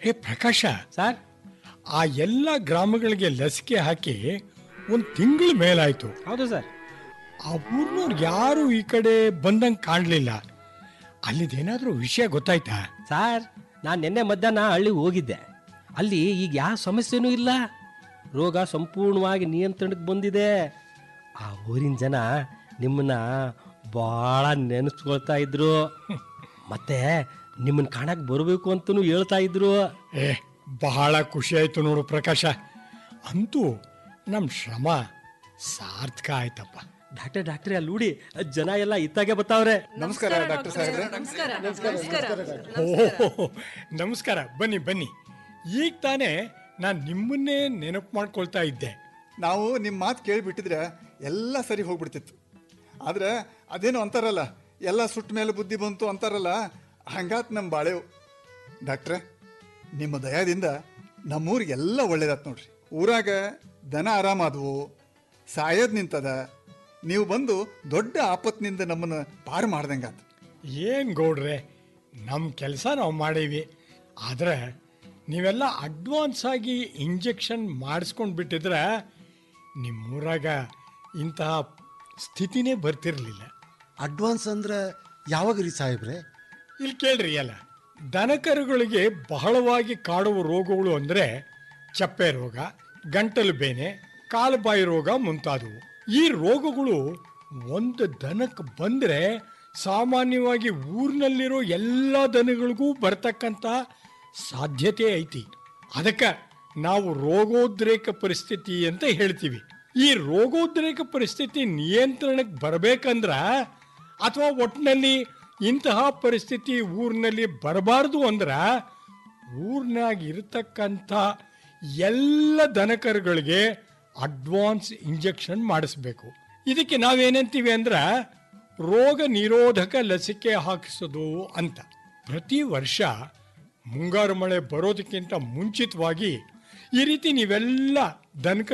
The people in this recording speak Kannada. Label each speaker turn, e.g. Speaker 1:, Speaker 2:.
Speaker 1: ಹೇ ಪ್ರಕಾಶ
Speaker 2: ಸರ್
Speaker 1: ಆ ಎಲ್ಲ ಗ್ರಾಮಗಳಿಗೆ ಲಸಿಕೆ ಹಾಕಿ ಒಂದು ತಿಂಗಳ ಮೇಲಾಯ್ತು
Speaker 2: ಹೌದು ಸರ್
Speaker 1: ಆ ಊರ್ನವ್ರು ಯಾರು ಈ ಕಡೆ ಬಂದಂಗೆ ಕಾಣಲಿಲ್ಲ ಅಲ್ಲಿದೇನಾದ್ರೂ ವಿಷಯ ಗೊತ್ತಾಯ್ತಾ
Speaker 2: ಸರ್ ನಾನು ನಿನ್ನೆ ಮಧ್ಯಾಹ್ನ ಹಳ್ಳಿಗೆ ಹೋಗಿದ್ದೆ ಅಲ್ಲಿ ಈಗ ಯಾವ ಸಮಸ್ಯೆನೂ ಇಲ್ಲ ರೋಗ ಸಂಪೂರ್ಣವಾಗಿ ನಿಯಂತ್ರಣಕ್ಕೆ ಬಂದಿದೆ ಆ ಊರಿನ ಜನ ನಿಮ್ಮನ್ನ ಭಾಳ ನೆನೆಸ್ಕೊಳ್ತಾ ಇದ್ರು ಮತ್ತೆ ನಿಮ್ಮನ್ನ ಕಾಣಕ್ಕೆ ಬರಬೇಕು ಅಂತಲೂ ಹೇಳ್ತಾ ಇದ್ರು
Speaker 1: ಏ ಬಹಳ ಖುಷಿ ಆಯ್ತು ನೋಡು ಪ್ರಕಾಶ ಅಂತೂ ನಮ್ಮ ಶ್ರಮ ಸಾರ್ಥಕ ಆಯ್ತಪ್ಪ
Speaker 2: ಡಾಕ್ಟರ್ ಡಾಕ್ಟ್ರೆ ಅಲ್ಲಿ ನೋಡಿ ಜನ ಎಲ್ಲ ಇತ್ತಾಗೆ ಬರ್ತಾವ್ರೆ
Speaker 3: ನಮಸ್ಕಾರ ಡಾಕ್ಟರ್ ಸಾಹೇಬ್ರೆ
Speaker 1: ಓಹೋ ನಮಸ್ಕಾರ ಬನ್ನಿ ಬನ್ನಿ ಈಗ ತಾನೇ ನಾನು ನಿಮ್ಮನ್ನೇ ನೆನಪು ಮಾಡ್ಕೊಳ್ತಾ ಇದ್ದೆ
Speaker 3: ನಾವು ನಿಮ್ಮ ಮಾತು ಕೇಳಿಬಿಟ್ಟಿದ್ರೆ ಎಲ್ಲ ಸರಿ ಹೋಗ್ಬಿಡ್ತಿತ್ತು ಆದ್ರೆ ಅದೇನು ಅಂತಾರಲ್ಲ ಎಲ್ಲ ಸುಟ್ಟ ಮೇಲೆ ಬುದ್ಧಿ ಬಂತು ಅಂತಾರಲ್ಲ ಹಂಗಾತ್ ನಮ್ಮ ಬಾಳೆವು ಡಾಕ್ಟ್ರೆ ನಿಮ್ಮ ದಯದಿಂದ ನಮ್ಮೂರಿಗೆ ಎಲ್ಲ ಒಳ್ಳೇದಾತ್ ನೋಡ್ರಿ ಊರಾಗ ದನ ಆರಾಮಾದವು ಸಾಯೋದ್ ನಿಂತದ ನೀವು ಬಂದು ದೊಡ್ಡ ಆಪತ್ನಿಂದ ನಮ್ಮನ್ನು ಪಾರು ಮಾಡ್ದಂಗಾತು
Speaker 1: ಏನು ಗೌಡ್ರೆ ನಮ್ಮ ಕೆಲಸ ನಾವು ಮಾಡೀವಿ ಆದರೆ ನೀವೆಲ್ಲ ಅಡ್ವಾನ್ಸ್ ಆಗಿ ಇಂಜೆಕ್ಷನ್ ಮಾಡಿಸ್ಕೊಂಡು ಬಿಟ್ಟಿದ್ರೆ ನಿಮ್ಮೂರಾಗ ಇಂತಹ ಸ್ಥಿತಿನೇ ಬರ್ತಿರಲಿಲ್ಲ
Speaker 4: ಅಡ್ವಾನ್ಸ್ ಅಂದ್ರೆ ಯಾವಾಗ ರೀ ಸಾಹೇಬ್ರೆ
Speaker 1: ಇಲ್ಲಿ ಕೇಳ್ರಿ ಅಲ್ಲ ದನಕರುಗಳಿಗೆ ಬಹಳವಾಗಿ ಕಾಡುವ ರೋಗಗಳು ಅಂದರೆ ಚಪ್ಪೆ ರೋಗ ಗಂಟಲು ಬೇನೆ ಕಾಲುಬಾಯಿ ರೋಗ ಮುಂತಾದವು ಈ ರೋಗಗಳು ಒಂದು ದನಕ್ಕೆ ಬಂದರೆ ಸಾಮಾನ್ಯವಾಗಿ ಊರಿನಲ್ಲಿರೋ ಎಲ್ಲ ದನಗಳಿಗೂ ಬರ್ತಕ್ಕಂಥ ಸಾಧ್ಯತೆ ಐತಿ ಅದಕ್ಕೆ ನಾವು ರೋಗೋದ್ರೇಕ ಪರಿಸ್ಥಿತಿ ಅಂತ ಹೇಳ್ತೀವಿ ಈ ರೋಗೋದ್ರೇಕ ಪರಿಸ್ಥಿತಿ ನಿಯಂತ್ರಣಕ್ಕೆ ಬರಬೇಕಂದ್ರ ಅಥವಾ ಒಟ್ಟಿನಲ್ಲಿ ಇಂತಹ ಪರಿಸ್ಥಿತಿ ಊರಿನಲ್ಲಿ ಬರಬಾರ್ದು ಅಂದ್ರ ಊರ್ನಾಗ ಇರತಕ್ಕಂಥ ಎಲ್ಲ ದನಕರುಗಳಿಗೆ ಅಡ್ವಾನ್ಸ್ ಇಂಜೆಕ್ಷನ್ ಮಾಡಿಸ್ಬೇಕು ಇದಕ್ಕೆ ನಾವೇನಂತೀವಿ ಅಂದ್ರೆ ರೋಗ ನಿರೋಧಕ ಲಸಿಕೆ ಹಾಕಿಸೋದು ಅಂತ ಪ್ರತಿ ವರ್ಷ ಮುಂಗಾರು ಮಳೆ ಬರೋದಕ್ಕಿಂತ ಮುಂಚಿತವಾಗಿ ಈ ರೀತಿ ನೀವೆಲ್ಲ ದನಕ